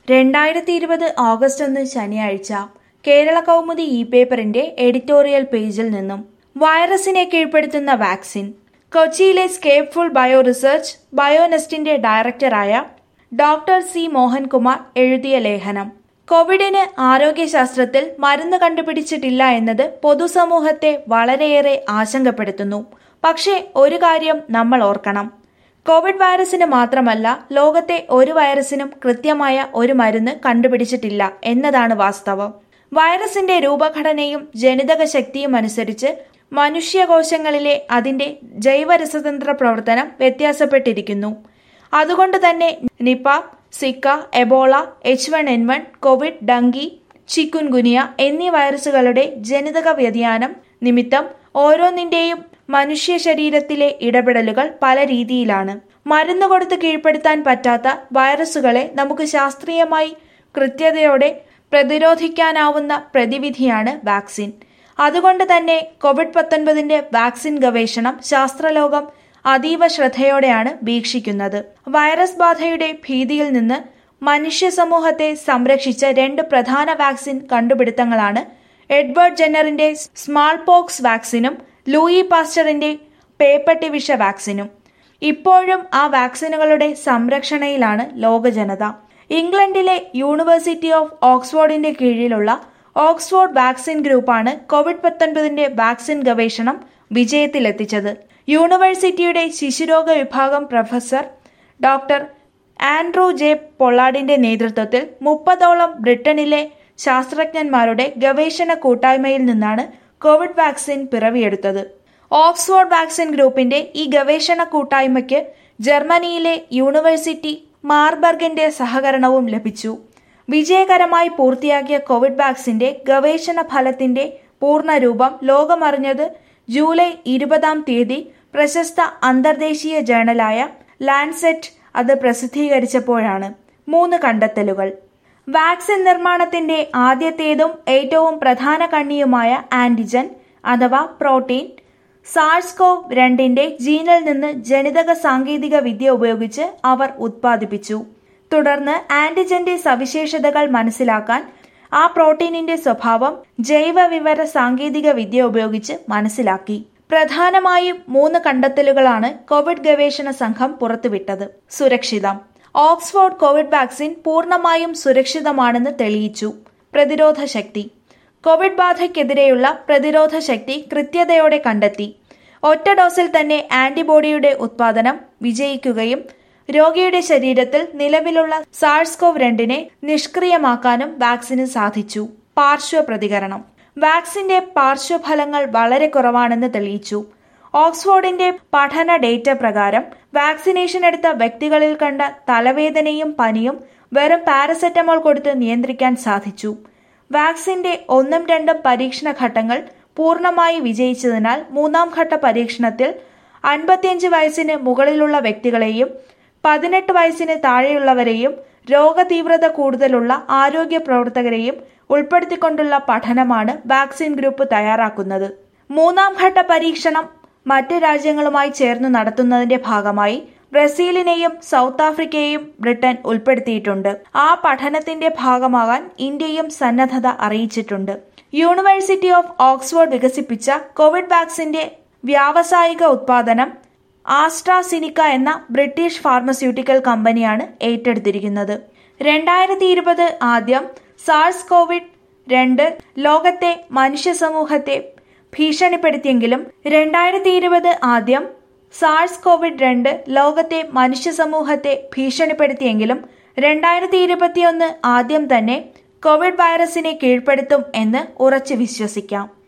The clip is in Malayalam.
രണ്ടായിരത്തി ഇരുപത് ഓഗസ്റ്റ് ഒന്ന് ശനിയാഴ്ച കേരള കൗമുദി ഇ പേപ്പറിന്റെ എഡിറ്റോറിയൽ പേജിൽ നിന്നും വൈറസിനെ കീഴ്പ്പെടുത്തുന്ന വാക്സിൻ കൊച്ചിയിലെ സ്കേപ്ഫുൾ ബയോ റിസർച്ച് ബയോനെസ്റ്റിന്റെ ഡയറക്ടറായ ഡോക്ടർ സി മോഹൻകുമാർ എഴുതിയ ലേഖനം കോവിഡിന് ആരോഗ്യശാസ്ത്രത്തിൽ മരുന്ന് കണ്ടുപിടിച്ചിട്ടില്ല എന്നത് പൊതുസമൂഹത്തെ വളരെയേറെ ആശങ്കപ്പെടുത്തുന്നു പക്ഷേ ഒരു കാര്യം നമ്മൾ ഓർക്കണം കോവിഡ് വൈറസിന് മാത്രമല്ല ലോകത്തെ ഒരു വൈറസിനും കൃത്യമായ ഒരു മരുന്ന് കണ്ടുപിടിച്ചിട്ടില്ല എന്നതാണ് വാസ്തവം വൈറസിന്റെ രൂപഘടനയും ജനിതക ശക്തിയും അനുസരിച്ച് മനുഷ്യകോശങ്ങളിലെ അതിന്റെ ജൈവരസതന്ത്ര പ്രവർത്തനം വ്യത്യാസപ്പെട്ടിരിക്കുന്നു അതുകൊണ്ട് തന്നെ Nipah Zika Ebola H one N one covid dengue chikungunya എന്നീ വൈറസുകളുടെ ജനിതക വ്യതിയാനം നിമിത്തം ഓരോന്നിന്റെയും മനുഷ്യ ശരീരത്തിലെ ഇടപെടലുകൾ പല രീതിയിലാണ് മരുന്ന് കൊടുത്ത് കീഴ്പ്പെടുത്താൻ പറ്റാത്ത വൈറസുകളെ നമുക്ക് ശാസ്ത്രീയമായി കൃത്യതയോടെ പ്രതിരോധിക്കാനാവുന്ന പ്രതിവിധിയാണ് വാക്സിൻ അതുകൊണ്ട് തന്നെ കോവിഡ് പത്തൊൻപതിന്റെ വാക്സിൻ ഗവേഷണം ശാസ്ത്രലോകം അതീവ ശ്രദ്ധയോടെയാണ് വീക്ഷിക്കുന്നത് വൈറസ് ബാധയുടെ ഭീതിയിൽ നിന്ന് മനുഷ്യ സമൂഹത്തെ സംരക്ഷിച്ച രണ്ട് പ്രധാന വാക്സിൻ കണ്ടുപിടുത്തങ്ങളാണ് എഡ്വേർഡ് ജെന്നറിന്റെ സ്മാൾ പോക്സ് വാക്സിനും ലൂയി പാസ്റ്ററിന്റെ പേപ്പട്ടി വിഷ വാക്സിനും ഇപ്പോഴും ആ വാക്സിനുകളുടെ സംരക്ഷണയിലാണ് ലോക ജനത ഇംഗ്ലണ്ടിലെ യൂണിവേഴ്സിറ്റി ഓഫ് ഓക്സ്ഫോർഡിന്റെ കീഴിലുള്ള ഓക്സ്ഫോർഡ് വാക്സിൻ ഗ്രൂപ്പാണ് കോവിഡ് പത്തൊൻപതിന്റെ വാക്സിൻ ഗവേഷണം വിജയത്തിലെത്തിച്ചത് യൂണിവേഴ്സിറ്റിയുടെ ശിശുരോഗ വിഭാഗം പ്രൊഫസർ ഡോക്ടർ ആൻഡ്രൂ ജെ പൊള്ളാഡിന്റെ നേതൃത്വത്തിൽ മുപ്പതോളം ബ്രിട്ടനിലെ ശാസ്ത്രജ്ഞന്മാരുടെ ഗവേഷണ കൂട്ടായ്മയിൽ നിന്നാണ് കോവിഡ് വാക്സിൻ പിറവിയെടുത്തത് ഓക്സ്ഫോർഡ് വാക്സിൻ ഗ്രൂപ്പിന്റെ ഈ ഗവേഷണ കൂട്ടായ്മയ്ക്ക് ജർമ്മനിയിലെ യൂണിവേഴ്സിറ്റി മാർബർഗിന്റെ സഹകരണവും ലഭിച്ചു വിജയകരമായി പൂർത്തിയാക്കിയ കോവിഡ് വാക്സിന്റെ ഗവേഷണ ഫലത്തിന്റെ പൂർണ്ണരൂപം ലോകമറിഞ്ഞത് ജൂലൈ ഇരുപതാം തീയതി പ്രശസ്ത അന്തർദേശീയ ജേണലായ ലാൻസെറ്റ് അത് പ്രസിദ്ധീകരിച്ചപ്പോഴാണ് മൂന്ന് കണ്ടെത്തലുകൾ വാക്സിൻ നിർമ്മാണത്തിന്റെ ആദ്യത്തേതും ഏറ്റവും പ്രധാന കണ്ണിയുമായ ആന്റിജൻ അഥവാ പ്രോട്ടീൻ സാഴ്സ്കോവ് രണ്ടിന്റെ ജീനിൽ നിന്ന് ജനിതക സാങ്കേതിക വിദ്യ ഉപയോഗിച്ച് അവർ ഉത്പാദിപ്പിച്ചു തുടർന്ന് ആന്റിജന്റെ സവിശേഷതകൾ മനസ്സിലാക്കാൻ ആ പ്രോട്ടീനിന്റെ സ്വഭാവം ജൈവ വിവര സാങ്കേതിക വിദ്യ ഉപയോഗിച്ച് മനസ്സിലാക്കി പ്രധാനമായും മൂന്ന് കണ്ടെത്തലുകളാണ് കോവിഡ് ഗവേഷണ സംഘം പുറത്തുവിട്ടത് സുരക്ഷിതം ഓക്സ്ഫോർഡ് കോവിഡ് വാക്സിൻ പൂർണ്ണമായും സുരക്ഷിതമാണെന്ന് തെളിയിച്ചു പ്രതിരോധ ശക്തി കോവിഡ് ബാധയ്ക്കെതിരെയുള്ള പ്രതിരോധ ശക്തി കൃത്യതയോടെ കണ്ടെത്തി ഒറ്റ ഡോസിൽ തന്നെ ആന്റിബോഡിയുടെ ഉത്പാദനം വിജയിക്കുകയും രോഗിയുടെ ശരീരത്തിൽ നിലവിലുള്ള സാഴ്സ്കോവ് രണ്ടിനെ നിഷ്ക്രിയമാക്കാനും വാക്സിന് സാധിച്ചു പാർശ്വ പ്രതികരണം വാക്സിന്റെ പാർശ്വഫലങ്ങൾ വളരെ കുറവാണെന്ന് തെളിയിച്ചു ഓക്സ്ഫോർഡിന്റെ പഠന ഡേറ്റ പ്രകാരം വാക്സിനേഷൻ എടുത്ത വ്യക്തികളിൽ കണ്ട തലവേദനയും പനിയും വെറും പാരസെറ്റമോൾ കൊടുത്ത് നിയന്ത്രിക്കാൻ സാധിച്ചു വാക്സിന്റെ ഒന്നും രണ്ടും പരീക്ഷണ ഘട്ടങ്ങൾ പൂർണ്ണമായി വിജയിച്ചതിനാൽ മൂന്നാം ഘട്ട പരീക്ഷണത്തിൽ അൻപത്തിയഞ്ച് വയസ്സിന് മുകളിലുള്ള വ്യക്തികളെയും പതിനെട്ട് വയസ്സിന് താഴെയുള്ളവരെയും രോഗതീവ്രത കൂടുതലുള്ള ആരോഗ്യ പ്രവർത്തകരെയും ഉൾപ്പെടുത്തിക്കൊണ്ടുള്ള പഠനമാണ് വാക്സിൻ ഗ്രൂപ്പ് തയ്യാറാക്കുന്നത് മൂന്നാം ഘട്ട പരീക്ഷണം മറ്റ് രാജ്യങ്ങളുമായി ചേർന്ന് നടത്തുന്നതിന്റെ ഭാഗമായി ബ്രസീലിനെയും സൗത്ത് ആഫ്രിക്കയെയും ബ്രിട്ടൻ ഉൾപ്പെടുത്തിയിട്ടുണ്ട് ആ പഠനത്തിന്റെ ഭാഗമാകാൻ ഇന്ത്യയും സന്നദ്ധത അറിയിച്ചിട്ടുണ്ട് യൂണിവേഴ്സിറ്റി ഓഫ് ഓക്സ്ഫോർഡ് വികസിപ്പിച്ച കോവിഡ് വാക്സിന്റെ വ്യാവസായിക ഉത്പാദനം ആസ്ട്രാസിനിക്ക എന്ന ബ്രിട്ടീഷ് ഫാർമസ്യൂട്ടിക്കൽ കമ്പനിയാണ് ഏറ്റെടുത്തിരിക്കുന്നത് രണ്ടായിരത്തി ഇരുപത് ആദ്യം സാഴ്സ് കോവിഡ് രണ്ട് ലോകത്തെ മനുഷ്യ സമൂഹത്തെ ഭീഷണിപ്പെടുത്തിയെങ്കിലും രണ്ടായിരത്തി ഇരുപത് ആദ്യം സാഴ്സ് കോവിഡ് രണ്ട് ലോകത്തെ മനുഷ്യ സമൂഹത്തെ ഭീഷണിപ്പെടുത്തിയെങ്കിലും രണ്ടായിരത്തി ഇരുപത്തിയൊന്ന് ആദ്യം തന്നെ കോവിഡ് വൈറസിനെ കീഴ്പ്പെടുത്തും എന്ന് ഉറച്ചു വിശ്വസിക്കാം